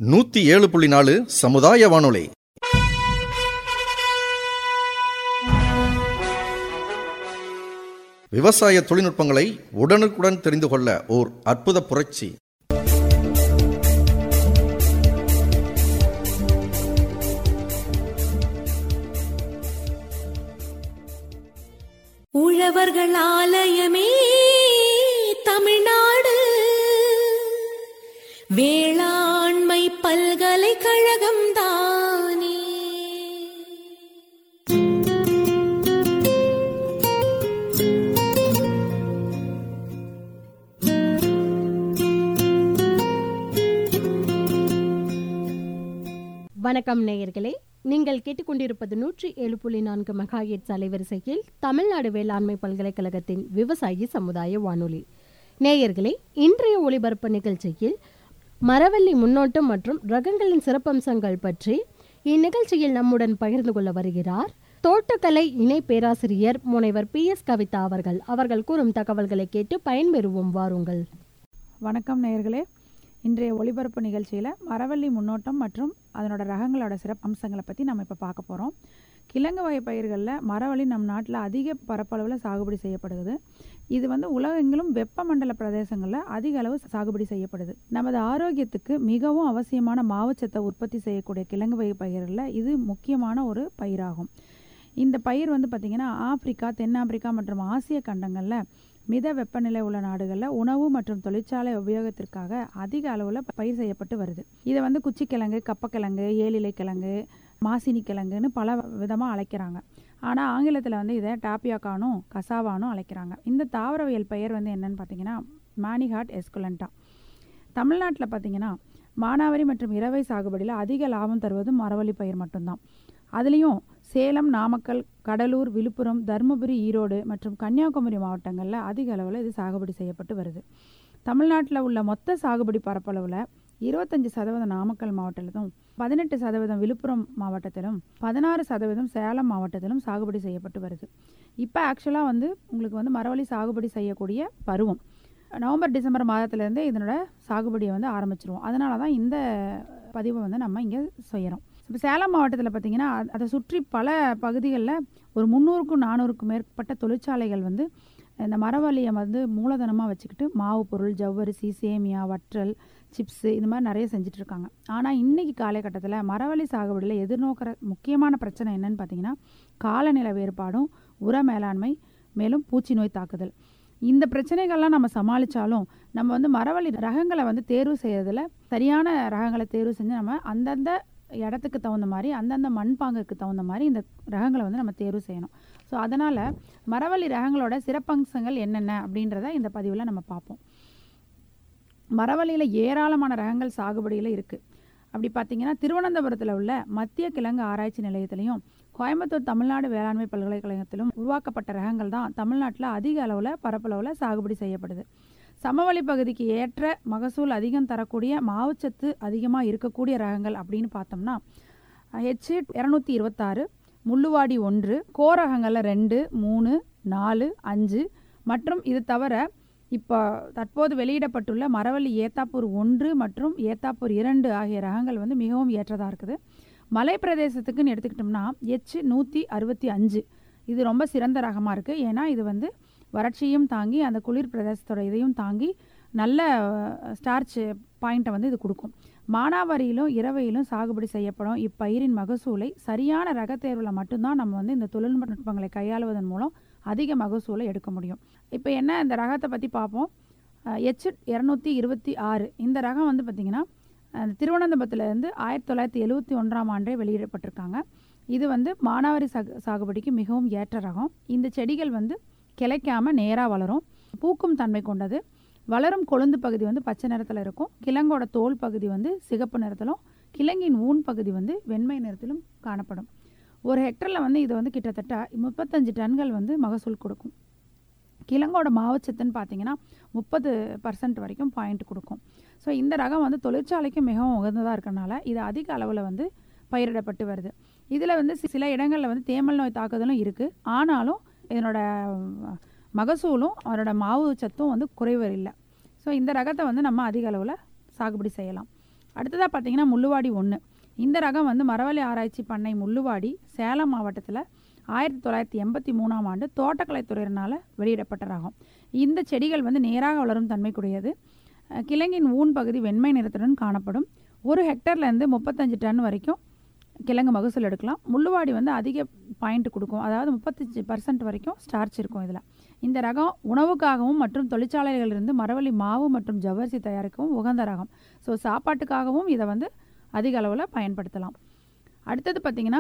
நூத்தி ஏழு புள்ளி நாலு சமுதாய வானொலி விவசாய தொழில்நுட்பங்களை உடனுக்குடன் தெரிந்து கொள்ள ஓர் அற்புத புரட்சி உழவர்கள் ஆலயமே தமிழ்நாடு வேளாண்மை பல்கலைக்கழகம் தானே வணக்கம் நேயர்களே நீங்கள் கேட்டுக்கொண்டிருப்பது நூற்றி ஏழு புள்ளி நான்கு மெகாஹெட்ஸ் அலைவரிசையில் தமிழ்நாடு வேளாண்மை பல்கலைக்கழகத்தின் விவசாயி சமுதாய வானொலி நேயர்களே இன்றைய ஒளிபரப்பு நிகழ்ச்சியில் மரவள்ளி முன்னோட்டம் மற்றும் ரகங்களின் சிறப்பம்சங்கள் பற்றி இந்நிகழ்ச்சியில் நம்முடன் பகிர்ந்து கொள்ள வருகிறார் தோட்டக்கலை இணை பேராசிரியர் முனைவர் பி எஸ் கவிதா அவர்கள் அவர்கள் கூறும் தகவல்களை கேட்டு பயன்பெறுவோம் வாருங்கள் வணக்கம் நேயர்களே இன்றைய ஒளிபரப்பு நிகழ்ச்சியில் மரவள்ளி முன்னோட்டம் மற்றும் அதனோட ரகங்களோட சிறப்பு அம்சங்களை பற்றி நம்ம இப்போ பார்க்க போகிறோம் கிழங்கு வகை பயிர்களில் மரவள்ளி நம் நாட்டில் அதிக பரப்பளவில் சாகுபடி செய்யப்படுகிறது இது வந்து உலகெங்கிலும் வெப்பமண்டல பிரதேசங்களில் அதிக அளவு சாகுபடி செய்யப்படுது நமது ஆரோக்கியத்துக்கு மிகவும் அவசியமான மாவுச்சத்தை உற்பத்தி செய்யக்கூடிய கிழங்கு வகை பயிர்களில் இது முக்கியமான ஒரு பயிராகும் இந்த பயிர் வந்து பார்த்திங்கன்னா ஆப்பிரிக்கா தென்னாப்பிரிக்கா மற்றும் ஆசிய கண்டங்களில் மித வெப்பநிலை உள்ள நாடுகளில் உணவு மற்றும் தொழிற்சாலை உபயோகத்திற்காக அதிக அளவில் பயிர் செய்யப்பட்டு வருது இதை வந்து குச்சிக்கிழங்கு கப்பக்கிழங்கு ஏலிலை கிழங்கு மாசினி கிழங்குன்னு பல விதமாக அழைக்கிறாங்க ஆனால் ஆங்கிலத்தில் வந்து இதை டாப்பியாக்கானும் கசாவானும் அழைக்கிறாங்க இந்த தாவரவியல் பெயர் வந்து என்னன்னு பார்த்தீங்கன்னா மேனிஹாட் எஸ்குலண்டா தமிழ்நாட்டில் பார்த்தீங்கன்னா மானாவாரி மற்றும் இரவை சாகுபடியில் அதிக லாபம் தருவது மரவள்ளி பயிர் மட்டும்தான் அதுலேயும் சேலம் நாமக்கல் கடலூர் விழுப்புரம் தருமபுரி ஈரோடு மற்றும் கன்னியாகுமரி மாவட்டங்களில் அதிக அளவில் இது சாகுபடி செய்யப்பட்டு வருது தமிழ்நாட்டில் உள்ள மொத்த சாகுபடி பரப்பளவில் இருபத்தஞ்சி சதவீதம் நாமக்கல் மாவட்டத்திலும் பதினெட்டு சதவீதம் விழுப்புரம் மாவட்டத்திலும் பதினாறு சதவீதம் சேலம் மாவட்டத்திலும் சாகுபடி செய்யப்பட்டு வருது இப்போ ஆக்சுவலாக வந்து உங்களுக்கு வந்து மரவள்ளி சாகுபடி செய்யக்கூடிய பருவம் நவம்பர் டிசம்பர் மாதத்துலேருந்து இதனோட சாகுபடியை வந்து ஆரம்பிச்சிருவோம் அதனால தான் இந்த பதிவை வந்து நம்ம இங்கே செய்கிறோம் இப்போ சேலம் மாவட்டத்தில் பார்த்திங்கன்னா அ- அதை சுற்றி பல பகுதிகளில் ஒரு முந்நூறுக்கும் நானூறுக்கும் மேற்பட்ட தொழிற்சாலைகள் வந்து இந்த மரவள்ளியை வந்து மூலதனமாக வச்சுக்கிட்டு மாவு பொருள் ஜவ்வரிசி சேமியா வற்றல் சிப்ஸு இந்த மாதிரி நிறைய செஞ்சுட்டு இருக்காங்க ஆனால் இன்றைக்கி காலகட்டத்தில் மரவள்ளி சாகுபடியில் எதிர்நோக்கிற முக்கியமான பிரச்சனை என்னன்னு பார்த்தீங்கன்னா காலநிலை வேறுபாடும் உர மேலாண்மை மேலும் பூச்சி நோய் தாக்குதல் இந்த பிரச்சனைகள்லாம் நம்ம சமாளித்தாலும் நம்ம வந்து மரவள்ளி ரகங்களை வந்து தேர்வு செய்யறதுல சரியான ரகங்களை தேர்வு செஞ்சு நம்ம அந்தந்த இடத்துக்கு தகுந்த மாதிரி அந்தந்த மண்பாங்குக்கு தகுந்த மாதிரி இந்த ரகங்களை வந்து நம்ம தேர்வு செய்யணும் ஸோ அதனால் மரவள்ளி ரகங்களோட சிறப்பம்சங்கள் என்னென்ன அப்படின்றத இந்த பதிவில் நம்ம பார்ப்போம் மரவள்ளியில் ஏராளமான ரகங்கள் சாகுபடியில் இருக்குது அப்படி பார்த்தீங்கன்னா திருவனந்தபுரத்தில் உள்ள மத்திய கிழங்கு ஆராய்ச்சி நிலையத்திலையும் கோயம்புத்தூர் தமிழ்நாடு வேளாண்மை பல்கலைக்கழகத்திலும் உருவாக்கப்பட்ட ரகங்கள் தான் தமிழ்நாட்டில் அதிக அளவில் பரப்பளவில் சாகுபடி செய்யப்படுது சமவெளி பகுதிக்கு ஏற்ற மகசூல் அதிகம் தரக்கூடிய மாவுச்சத்து அதிகமாக இருக்கக்கூடிய ரகங்கள் அப்படின்னு பார்த்தோம்னா ஹெச் இரநூத்தி இருபத்தாறு முள்ளுவாடி ஒன்று கோரகங்களில் ரெண்டு மூணு நாலு அஞ்சு மற்றும் இது தவிர இப்போ தற்போது வெளியிடப்பட்டுள்ள மரவள்ளி ஏத்தாப்பூர் ஒன்று மற்றும் ஏத்தாப்பூர் இரண்டு ஆகிய ரகங்கள் வந்து மிகவும் ஏற்றதாக இருக்குது மலை பிரதேசத்துக்குன்னு எடுத்துக்கிட்டோம்னா எச் நூற்றி அறுபத்தி அஞ்சு இது ரொம்ப சிறந்த ரகமாக இருக்குது ஏன்னா இது வந்து வறட்சியும் தாங்கி அந்த குளிர் பிரதேசத்தோட இதையும் தாங்கி நல்ல ஸ்டார்ச் பாயிண்ட்டை வந்து இது கொடுக்கும் மானாவாரியிலும் இரவையிலும் சாகுபடி செய்யப்படும் இப்பயிரின் மகசூலை சரியான ரக தேர்வில் மட்டும்தான் நம்ம வந்து இந்த தொழில்நுட்பங்களை கையாளுவதன் மூலம் அதிக மகசூலை எடுக்க முடியும் இப்போ என்ன இந்த ரகத்தை பற்றி பார்ப்போம் எச் இரநூத்தி இருபத்தி ஆறு இந்த ரகம் வந்து பார்த்திங்கன்னா அஹ், திருவனந்தபுரத்துலேருந்து ஆயிரத்தி தொள்ளாயிரத்தி எழுவத்தி ஒன்றாம் ஆண்டே வெளியிடப்பட்டிருக்காங்க இது வந்து மானாவாரி சாகு சாகுபடிக்கு மிகவும் ஏற்ற ரகம் இந்த செடிகள் வந்து கிளைக்காம நேராக வளரும் பூக்கும் தன்மை கொண்டது வளரும் கொழுந்து பகுதி வந்து பச்சை நிறத்தில் இருக்கும் கிழங்கோட தோல் பகுதி வந்து சிகப்பு நிறத்திலும் கிழங்கின் ஊன் பகுதி வந்து வெண்மை நிறத்திலும் காணப்படும் ஒரு ஹெக்டரில் வந்து இது வந்து கிட்டத்தட்ட முப்பத்தஞ்சு டன்கள் வந்து மகசூல் கொடுக்கும் கிழங்கோட மாவுச்சத்துன்னு பார்த்தீங்கன்னா முப்பது பர்சன்ட் வரைக்கும் பாயிண்ட் கொடுக்கும் ஸோ இந்த ரகம் வந்து தொழிற்சாலைக்கு மிகவும் உகந்ததாக இருக்கறனால இது அதிக அளவில் வந்து பயிரிடப்பட்டு வருது இதில் வந்து சி- சில இடங்களில் வந்து தேமல் நோய் தாக்குதலும் இருக்குது ஆனாலும் இதனோட அஹ், மகசூலும் அதனோட மாவு சத்தும் வந்து குறைவு இல்லை ஸோ இந்த ரகத்தை வந்து நம்ம அதிக அளவில் சாகுபடி செய்யலாம் அடுத்ததாக பார்த்தீங்கன்னா முள்ளுவாடி ஒன்று இந்த ரகம் வந்து மரவள்ளி ஆராய்ச்சி பண்ணை முள்ளுவாடி சேலம் மாவட்டத்தில் ஆயிரத்தி தொள்ளாயிரத்தி எண்பத்தி மூணாம் ஆண்டு தோட்டக்கலைத்துறையினால் வெளியிடப்பட்ட ரகம் இந்த செடிகள் வந்து நேராக வளரும் தன்மைக்குரியது அஹ் கிழங்கின் ஊன் பகுதி வெண்மை நிறத்துடன் காணப்படும் ஒரு ஹெக்டர்லேருந்து முப்பத்தஞ்சு டன் வரைக்கும் கிழங்கு மகசூல் எடுக்கலாம் முள்ளுவாடி வந்து அதிக பாயிண்ட் கொடுக்கும் அதாவது முப்பத்தஞ்சு பர்சன்ட் வரைக்கும் ஸ்டார்ச் இருக்கும் இதில் இந்த ரகம் உணவுக்காகவும் மற்றும் தொழிற்சாலைகளிலிருந்து மரவள்ளி மாவு மற்றும் ஜவ்வரிசி தயாரிக்கவும் உகந்த ரகம் ஸோ சாப்பாட்டுக்காகவும் இதை வந்து அதிக அளவில் பயன்படுத்தலாம் அடுத்தது பார்த்திங்கன்னா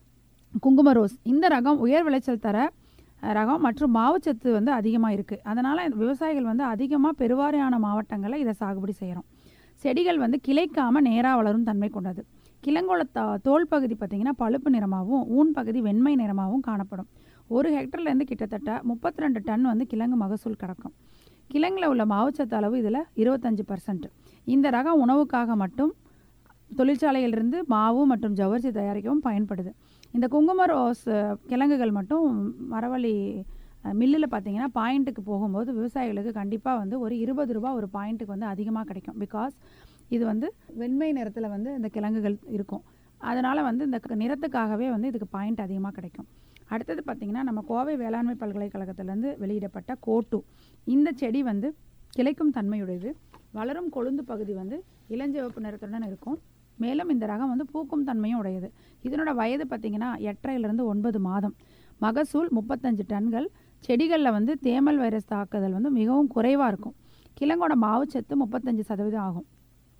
குங்கும ரோஸ் இந்த ரகம் உயர் விளைச்சல் தர அஹ், ரகம் மற்றும் மாவுச்சத்து வந்து அதிகமாக இருக்குது அதனால் விவசாயிகள் வந்து அதிகமாக பெருவாரியான மாவட்டங்களில் இதை சாகுபடி செய்கிறோம் செடிகள் வந்து கிளைக்காமல் நேராக வளரும் தன்மை கொண்டது கிழங்கோட தா தோல் பகுதி பார்த்திங்கன்னா பழுப்பு நிறமாகவும் ஊன் பகுதி வெண்மை நிறமாகவும் காணப்படும் ஒரு ஹெக்டர்லேருந்து கிட்டத்தட்ட முப்பத்தி ரெண்டு டன் வந்து கிழங்கு மகசூல் கிடக்கும் கிழங்குல உள்ள மாவுச்சத்து அளவு இதில் இருபத்தஞ்சு பர்சன்ட் இந்த ரகம் உணவுக்காக மட்டும் தொழிற்சாலையிலிருந்து மாவு மற்றும் ஜவ்வரிசி தயாரிக்கவும் பயன்படுது இந்த குங்கும ரோஸ் அஹ், கிழங்குகள் மட்டும் மரவள்ளி மில்லில் பார்த்தீங்கன்னா பாயிண்ட்டுக்கு போகும்போது விவசாயிகளுக்கு கண்டிப்பாக வந்து ஒரு இருபது ரூபா ஒரு பாயிண்ட்டுக்கு வந்து அதிகமாக கிடைக்கும் பிகாஸ் இது வந்து வெண்மை நிறத்தில் வந்து இந்த கிழங்குகள் இருக்கும் அதனால் வந்து இந்த க- நிறத்துக்காகவே வந்து இதுக்கு பாயிண்ட் அதிகமாக கிடைக்கும் அடுத்தது பார்த்திங்கன்னா நம்ம கோவை வேளாண்மை பல்கலைக்கழகத்திலேருந்து வெளியிடப்பட்ட கோட்டு இந்த செடி வந்து கிளைக்கும் தன்மையுடையது வளரும் கொழுந்து பகுதி வந்து இளஞ்சிவப்பு நிறத்துடன் இருக்கும் மேலும் இந்த ரகம் வந்து பூக்கும் தன்மையும் உடையது இதனோட வயது பார்த்திங்கன்னா எட்டரையிலிருந்து ஒன்பது மாதம் மகசூல் முப்பத்தஞ்சு டன்கள் செடிகளில் வந்து தேமல் வைரஸ் தாக்குதல் வந்து மிகவும் குறைவாக இருக்கும் கிழங்கோட மாவுச்சத்து முப்பத்தஞ்சு சதவீதம் ஆகும்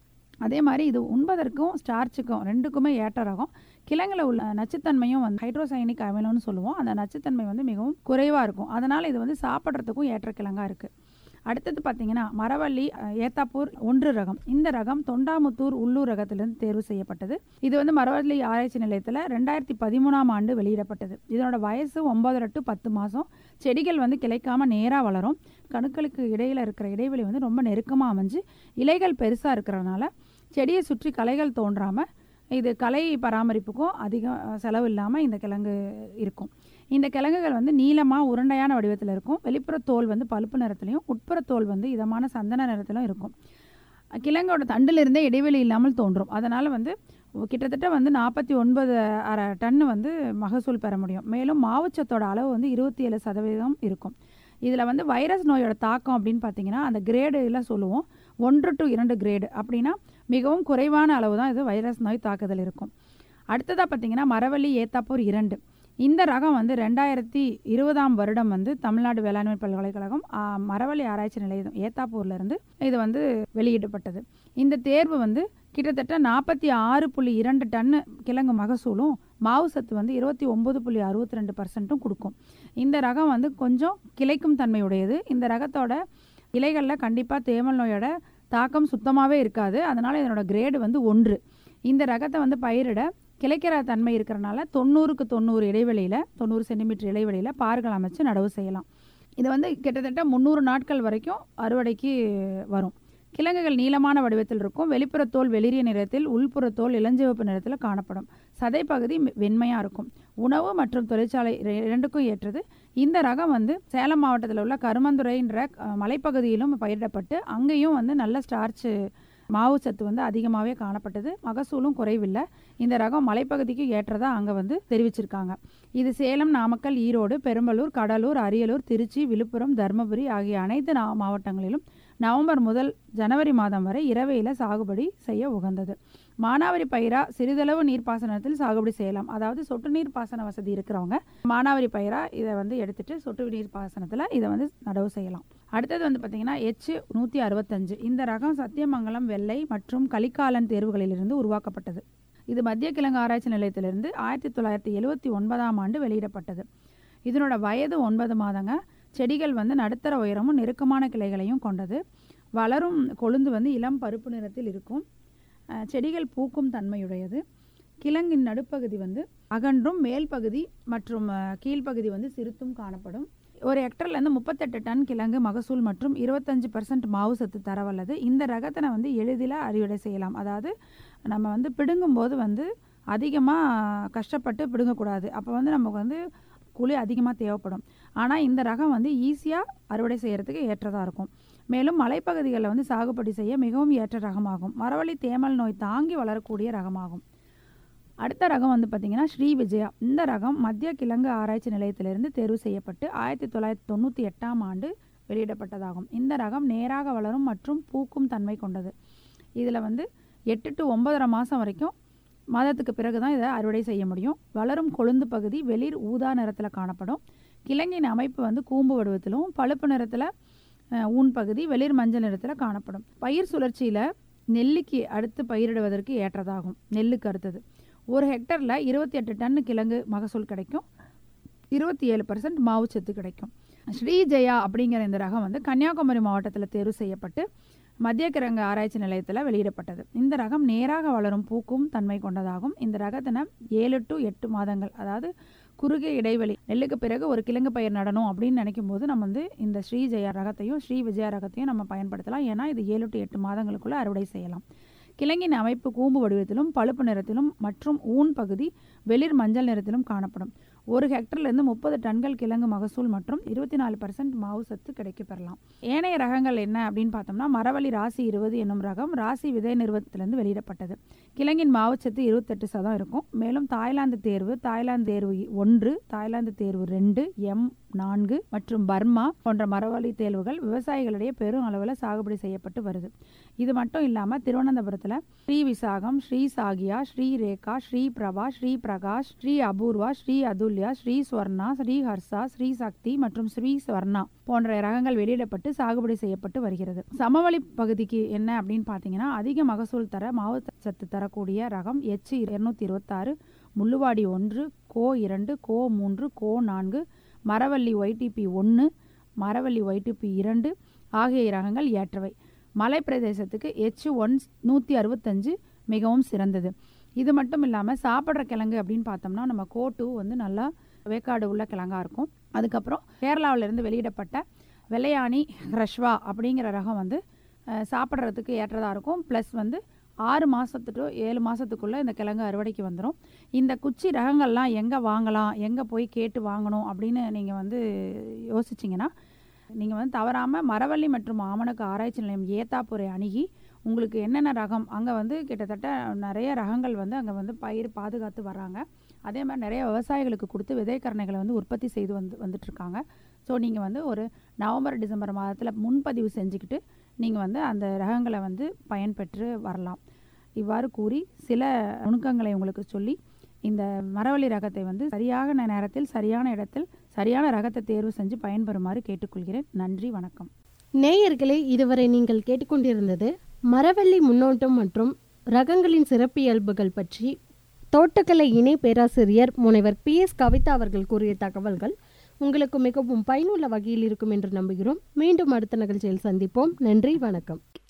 அதே மாதிரி இது உண்பதற்கும் ஸ்டார்ச்சுக்கும் ரெண்டுக்குமே ஏற்ற ரகம் கிழங்குல உள்ள நச்சுத்தன்மையும் வந்து ஹைட்ரோசைனிக் அமிலம்னு சொல்லுவோம் அந்த நச்சுத்தன்மை வந்து மிகவும் குறைவாக இருக்கும் அதனால் இது வந்து சாப்பிட்றதுக்கும் ஏற்ற கிழங்கா இருக்குது அடுத்தது பார்த்தீங்கன்னா மரவள்ளி அஹ், ஏத்தாப்பூர் ஒன்று ரகம் இந்த ரகம் தொண்டாமுத்தூர் உள்ளூர் ரகத்திலிருந்து தேர்வு செய்யப்பட்டது இது வந்து மரவள்ளி ஆராய்ச்சி நிலையத்தில் ரெண்டாயிரத்தி பதிமூணாம் ஆண்டு வெளியிடப்பட்டது இதனோட வயசு ஒன்பதரை டு பத்து மாதம் செடிகள் வந்து கிளைக்காம நேராக வளரும் கணுக்களுக்கு இடையில் இருக்கிற இடைவெளி வந்து ரொம்ப நெருக்கமாக அமைஞ்சு இலைகள் பெருசாக இருக்கிறதுனால செடியை சுற்றி களைகள் தோன்றாமல் இது கலை பராமரிப்புக்கும் அதிக அஹ், செலவு இல்லாமல் இந்த கிழங்கு இருக்கும் இந்த கிழங்குகள் வந்து நீளமாக உருண்டையான வடிவத்தில் இருக்கும் வெளிப்புற தோல் வந்து பழுப்பு நிறத்துலையும் உட்புற தோல் வந்து இதமான சந்தன நிறத்திலும் இருக்கும் கிழங்கோட தண்டிலிருந்தே இடைவெளி இல்லாமல் தோன்றும் அதனால் வந்து கிட்டத்தட்ட வந்து நாற்பத்தி ஒன்பது அரை டன்னு வந்து மகசூல் பெற முடியும் மேலும் மாவுச்சத்தோட அளவு வந்து இருபத்தி ஏழு சதவீதம் இருக்கும் இதில் வந்து வைரஸ் நோயோட தாக்கம் அப்படின்னு பார்த்தீங்கன்னா அந்த கிரேடுலாம் சொல்லுவோம் ஒன்று டு இரண்டு கிரேடு அப்படின்னா மிகவும் குறைவான அளவு தான் இது வைரஸ் நோய் தாக்குதல் இருக்கும் அடுத்ததாக பார்த்தீங்கன்னா மரவள்ளி ஏத்தாப்பூர் இரண்டு இந்த ரகம் வந்து ரெண்டாயிரத்தி இருபதாம் வருடம் வந்து தமிழ்நாடு வேளாண்மை பல்கலைக்கழகம் ஆ, மரவள்ளி ஆராய்ச்சி நிலையம் ஏத்தாப்பூர்லேருந்து இது வந்து வெளியிடப்பட்டது இந்த தேர்வு வந்து கிட்டத்தட்ட நாற்பத்தி ஆறு புள்ளி இரண்டு டன்னு கிழங்கு மகசூலும் மாவு சத்து வந்து இருபத்தி ஒம்பது புள்ளி அறுபத்தி ரெண்டு பர்சன்ட்டும் கொடுக்கும் இந்த ரகம் வந்து கொஞ்சம் கிளைக்கும் தன்மையுடையது இந்த ரகத்தோட இலைகளில் கண்டிப்பாக தேமல் நோயோட தாக்கம் சுத்தமாகவே இருக்காது அதனால் இதனோட கிரேடு வந்து ஒன்று இந்த ரகத்தை வந்து பயிரிட கிளைக்கிற தன்மை இருக்கிறனால தொண்ணூறுக்கு தொண்ணூறு இடைவெளியில் தொண்ணூறு சென்டிமீட்டர் இடைவெளியில் பார்கள் அமைச்சு நடவு செய்யலாம் இது வந்து கிட்டத்தட்ட முந்நூறு நாட்கள் வரைக்கும் அறுவடைக்கு வரும் கிழங்குகள் நீளமான வடிவத்தில் இருக்கும் வெளிப்புற தோல் வெளிரிய நிறத்தில் உள்புற தோல் இளஞ்சிவப்பு நிறத்தில் காணப்படும் சதை பகுதி வெண்மையாக இருக்கும் உணவு மற்றும் தொழிற்சாலை இர- இரண்டுக்கும் ஏற்றது இந்த ரகம் வந்து சேலம் மாவட்டத்தில் உள்ள கருமந்துறைன்ற அஹ், மலைப்பகுதியிலும் பயிரிடப்பட்டு அங்கேயும் வந்து நல்ல ஸ்டார்ச் மாவு சத்து வந்து அதிகமாகவே காணப்பட்டது மகசூலும் குறைவில்லை இந்த ரகம் மலைப்பகுதிக்கு ஏற்றதா அங்கே வந்து தெரிவிச்சிருக்காங்க இது சேலம் நாமக்கல் ஈரோடு பெரம்பலூர் கடலூர் அரியலூர் திருச்சி விழுப்புரம் தருமபுரி ஆகிய அனைத்து நா- மாவட்டங்களிலும் நவம்பர் முதல் ஜனவரி மாதம் வரை இரவையில் சாகுபடி செய்ய உகந்தது மானாவாரி பயிரா சிறிதளவு நீர்ப்பாசனத்தில் சாகுபடி செய்யலாம் அதாவது சொட்டு நீர் பாசன வசதி இருக்கிறவங்க மானாவாரி பயிரா இதை வந்து எடுத்துட்டு சொட்டு நீர் பாசனத்தில் இதை வந்து நடவு செய்யலாம் அடுத்தது வந்து பார்த்தீங்கன்னா எச் நூற்றி அறுபத்தஞ்சு இந்த ரகம் சத்தியமங்கலம் வெள்ளை மற்றும் கலிக்காலன் தேர்வுகளிலிருந்து உருவாக்கப்பட்டது இது மத்திய கிழங்கு ஆராய்ச்சி நிலையத்திலிருந்து ஆயிரத்தி தொள்ளாயிரத்தி எழுவத்தி ஒன்பதாம் ஆண்டு வெளியிடப்பட்டது இதனோட வயது ஒன்பது மாதங்க செடிகள் வந்து நடுத்தர உயரமும் நெருக்கமான கிளைகளையும் கொண்டது வளரும் கொழுந்து வந்து இளம் பருப்பு நிறத்தில் இருக்கும் அஹ், செடிகள் பூக்கும் தன்மையுடையது கிழங்கின் நடுப்பகுதி வந்து அகன்றும் மேல் பகுதி மற்றும் அஹ், கீழ்ப்பகுதி வந்து சிறுத்தும் காணப்படும் ஒரு ஹெக்டர்லேருந்து முப்பத்தெட்டு டன் கிழங்கு மகசூல் மற்றும் இருபத்தஞ்சு பர்சன்ட் மாவு சத்து தரவல்லது இந்த ரகத்தினை வந்து எளிதில் அறுவடை செய்யலாம் அதாவது நம்ம வந்து பிடுங்கும்போது வந்து அதிகமாக கஷ்டப்பட்டு பிடுங்கக்கூடாது அப்போ வந்து நமக்கு வந்து குழி அதிகமாக தேவைப்படும் ஆனால் இந்த ரகம் வந்து ஈஸியாக அறுவடை செய்கிறதுக்கு ஏற்றதாக இருக்கும் மேலும் மலைப்பகுதிகளில் வந்து சாகுபடி செய்ய மிகவும் ஏற்ற ரகமாகும் மரவள்ளி தேமல் நோய் தாங்கி வளரக்கூடிய ரகமாகும் அடுத்த ரகம் வந்து பார்த்திங்கன்னா ஸ்ரீ விஜயா இந்த ரகம் மத்திய கிழங்கு ஆராய்ச்சி நிலையத்திலிருந்து தேர்வு செய்யப்பட்டு ஆயிரத்தி தொள்ளாயிரத்தி தொண்ணூற்றி எட்டாம் ஆண்டு வெளியிடப்பட்டதாகும் இந்த ரகம் நேராக வளரும் மற்றும் பூக்கும் தன்மை கொண்டது இதில் வந்து எட்டு டு ஒன்பதரை மாதம் வரைக்கும் மாதத்துக்கு பிறகு தான் இதை அறுவடை செய்ய முடியும் வளரும் கொழுந்து பகுதி வெளிர் ஊதா நிறத்தில் காணப்படும் கிழங்கின் அமைப்பு வந்து கூம்பு வடிவத்திலும் பழுப்பு நிறத்தில் அஹ், ஊன் பகுதி வெளிர் மஞ்சள் நிறத்தில் காணப்படும் பயிர் சுழற்சியில் நெல்லிக்கு அடுத்து பயிரிடுவதற்கு ஏற்றதாகும் நெல்லுக்கு அடுத்தது ஒரு ஹெக்டரில் இருபத்தி எட்டு டன் கிழங்கு மகசூல் கிடைக்கும் இருபத்தி ஏழு பர்சன்ட் மாவுச்சத்து கிடைக்கும் ஸ்ரீ ஜெயா அப்படிங்கிற இந்த ரகம் வந்து கன்னியாகுமரி மாவட்டத்தில் தேர்வு செய்யப்பட்டு மத்திய கிழங்கு ஆராய்ச்சி நிலையத்தில் வெளியிடப்பட்டது இந்த ரகம் நேராக வளரும் பூக்கும் தன்மை கொண்டதாகும் இந்த ரகத்தின ஏழு டு எட்டு மாதங்கள் அதாவது குறுகிய இடைவெளி நெல்லுக்கு பிறகு ஒரு கிழங்கு பயிர் நடணும் அப்படின்னு நினைக்கும் போது நம்ம வந்து இந்த ஸ்ரீ ஜெயா ரகத்தையும் ஸ்ரீ விஜயா ரகத்தையும் நம்ம பயன்படுத்தலாம் ஏன்னா இது ஏழு டு எட்டு மாதங்களுக்குள்ள அறுவடை செய்யலாம் கிழங்கின் அமைப்பு கூம்பு வடிவத்திலும் பழுப்பு நிறத்திலும் மற்றும் ஊன் பகுதி வெளிர் மஞ்சள் நிறத்திலும் காணப்படும் ஒரு ஹெக்டர்லேருந்து முப்பது டன்கள் கிழங்கு மகசூல் மற்றும் இருபத்தி நாலு பர்சன்ட் மாவு சத்து கிடைக்க பெறலாம் ஏனைய ரகங்கள் என்ன அப்படின்னு பார்த்தோம்னா மரவள்ளி ராசி இருபது என்னும் ரகம் ராசி விதை நிறுவனத்திலிருந்து வெளியிடப்பட்டது கிழங்கின் மாவுச்சத்து இருபத்தெட்டு சதம் இருக்கும் மேலும் தாய்லாந்து தேர்வு தாய்லாந்து தேர்வு ஒன்று தாய்லாந்து தேர்வு ரெண்டு எம் நான்கு மற்றும் பர்மா போன்ற மரவள்ளி தேர்வுகள் விவசாயிகளிடையே பெரும் அளவில் சாகுபடி செய்யப்பட்டு வருது இது மட்டும் இல்லாமல் திருவனந்தபுரத்தில் ஸ்ரீ விசாகம் ஸ்ரீ சாகியா ஸ்ரீ ரேகா ஸ்ரீ பிரபா ஸ்ரீ பிரகாஷ் ஸ்ரீ அபூர்வா ஸ்ரீ அதுல்யா ஸ்ரீ ஸ்வர்ணா ஸ்ரீ ஹர்ஷா ஸ்ரீ சக்தி மற்றும் ஸ்ரீ ஸ்வர்ணா போன்ற ரகங்கள் வெளியிடப்பட்டு சாகுபடி செய்யப்பட்டு வருகிறது சமவெளி பகுதிக்கு என்ன அப்படின்னு பார்த்தீங்கன்னா அதிக மகசூல் தர மாவு சத்து தரக்கூடிய ரகம் எச் இருநூத்தி இருபத்தாறு முள்ளுவாடி ஒன்று கோ இரண்டு கோ மூன்று கோ நான்கு மரவள்ளி ஒய்டிபி ஒன்று மரவள்ளி ஒய்டிபி இரண்டு ஆகிய ரகங்கள் ஏற்றவை மலை பிரதேசத்துக்கு எச் ஒன் நூற்றி அறுபத்தஞ்சு மிகவும் சிறந்தது இது மட்டும் இல்லாமல் சாப்பிட்ற கிழங்கு அப்படின்னு பார்த்தோம்னா நம்ம கோ டூ வந்து நல்லா வேக்காடு உள்ள கிழங்கா இருக்கும் அதுக்கப்புறம் கேரளாவிலிருந்து வெளியிடப்பட்ட வெள்ளையாணி ரஷ்வா அப்படிங்கிற ரகம் வந்து அஹ், சாப்பிட்றதுக்கு ஏற்றதாக இருக்கும் ப்ளஸ் வந்து ஆறு மாதத்து டு ஏழு மாதத்துக்குள்ளே இந்த கிழங்கு அறுவடைக்கு வந்துடும் இந்த குச்சி ரகங்கள்லாம் எங்கே வாங்கலாம் எங்கே போய் கேட்டு வாங்கணும் அப்படின்னு நீங்கள் வந்து யோசிச்சிங்கன்னா நீங்கள் வந்து தவறாமல் மரவள்ளி மற்றும் ஆமணக்கு ஆராய்ச்சி நிலையம் ஏத்தாப்பூரை அணுகி உங்களுக்கு என்னென்ன ரகம் அங்கே வந்து கிட்டத்தட்ட நிறைய ரகங்கள் வந்து அங்கே வந்து பயிர் பாதுகாத்து வர்றாங்க அதே மாதிரி நிறைய விவசாயிகளுக்கு கொடுத்து விதைக்கரணைகளை வந்து உற்பத்தி செய்து வந்து வந்துட்டுருக்காங்க ஸோ நீங்கள் வந்து ஒரு நவம்பர் டிசம்பர் மாதத்தில் முன்பதிவு செஞ்சுக்கிட்டு நீங்கள் வந்து அந்த ரகங்களை வந்து பயன்பெற்று வரலாம் இவ்வாறு கூறி சில நுணுக்கங்களை உங்களுக்கு சொல்லி இந்த மரவள்ளி ரகத்தை வந்து சரியான நேரத்தில் சரியான இடத்தில் சரியான ரகத்தை தேர்வு செஞ்சு பயன்பெறுமாறு கேட்டுக்கொள்கிறேன் நன்றி வணக்கம் நேயர்களே இதுவரை நீங்கள் கேட்டுக்கொண்டிருந்தது மரவள்ளி முன்னோட்டம் மற்றும் ரகங்களின் சிறப்பியல்புகள் பற்றி தோட்டக்கலை இணை பேராசிரியர் முனைவர் பி எஸ் கவிதா அவர்கள் கூறிய தகவல்கள் உங்களுக்கு மிகவும் பயனுள்ள வகையில் இருக்கும் என்று நம்புகிறோம் மீண்டும் அடுத்த நிகழ்ச்சியில் சந்திப்போம் நன்றி வணக்கம்